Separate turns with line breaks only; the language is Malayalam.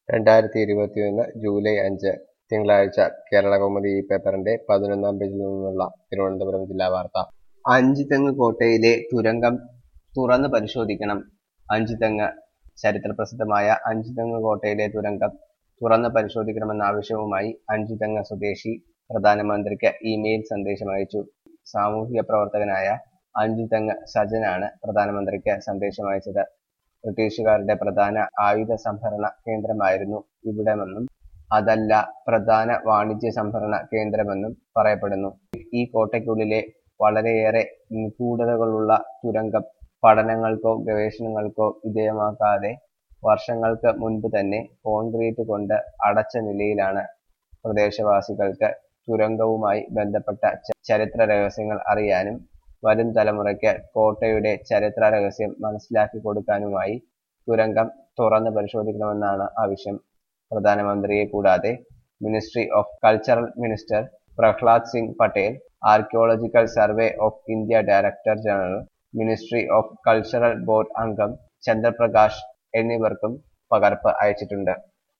രണ്ടായിരത്തി ഇരുപത്തിയൊന്ന് ജൂലൈ അഞ്ച് തിങ്കളാഴ്ച കേരളകൗമുദി ഈ പേപ്പറിന്റെ പതിനൊന്നാം പേജിൽ നിന്നുള്ള തിരുവനന്തപുരം ജില്ലാ വാർത്ത അഞ്ചുതെങ്ങ് കോട്ടയിലെ തുരങ്കം തുറന്ന് പരിശോധിക്കണം അഞ്ചുതെങ്ങ് ചരിത്രപ്രസിദ്ധമായ അഞ്ചുതെങ്ങ് കോട്ടയിലെ തുരങ്കം തുറന്ന് പരിശോധിക്കണമെന്ന ആവശ്യവുമായി അഞ്ചുതെങ്ങ് സ്വദേശി പ്രധാനമന്ത്രിക്ക് ഇമെയിൽ സന്ദേശം അയച്ചു സാമൂഹിക പ്രവർത്തകനായ അഞ്ചുതെങ്ങ് സജനാണ് പ്രധാനമന്ത്രിക്ക് സന്ദേശം അയച്ചത് ബ്രിട്ടീഷുകാരുടെ പ്രധാന ആയുധ സംഭരണ കേന്ദ്രമായിരുന്നു ഇവിടമെന്നും അതല്ല പ്രധാന വാണിജ്യ സംഭരണ കേന്ദ്രമെന്നും പറയപ്പെടുന്നു ഈ കോട്ടയ്ക്കുള്ളിലെ വളരെയേറെ നിഗൂഢതകളുള്ള തുരങ്കം പഠനങ്ങൾക്കോ ഗവേഷണങ്ങൾക്കോ വിധേയമാക്കാതെ വർഷങ്ങൾക്ക് മുൻപ് തന്നെ കോൺക്രീറ്റ് കൊണ്ട് അടച്ച നിലയിലാണ് പ്രദേശവാസികൾക്ക് തുരങ്കവുമായി ബന്ധപ്പെട്ട ചരിത്ര രഹസ്യങ്ങൾ അറിയാനും വരും തലമുറയ്ക്ക് കോട്ടയുടെ ചരിത്ര രഹസ്യം മനസ്സിലാക്കി കൊടുക്കാനുമായി തുരങ്കം തുറന്ന് പരിശോധിക്കണമെന്നാണ് ആവശ്യം പ്രധാനമന്ത്രിയെ കൂടാതെ ministry of cultural minister Prahlad Singh Patel archaeological survey of India director general ministry of cultural board അംഗം ചന്ദ്രപ്രകാശ് എന്നിവർക്കും പകർപ്പ് അയച്ചിട്ടുണ്ട്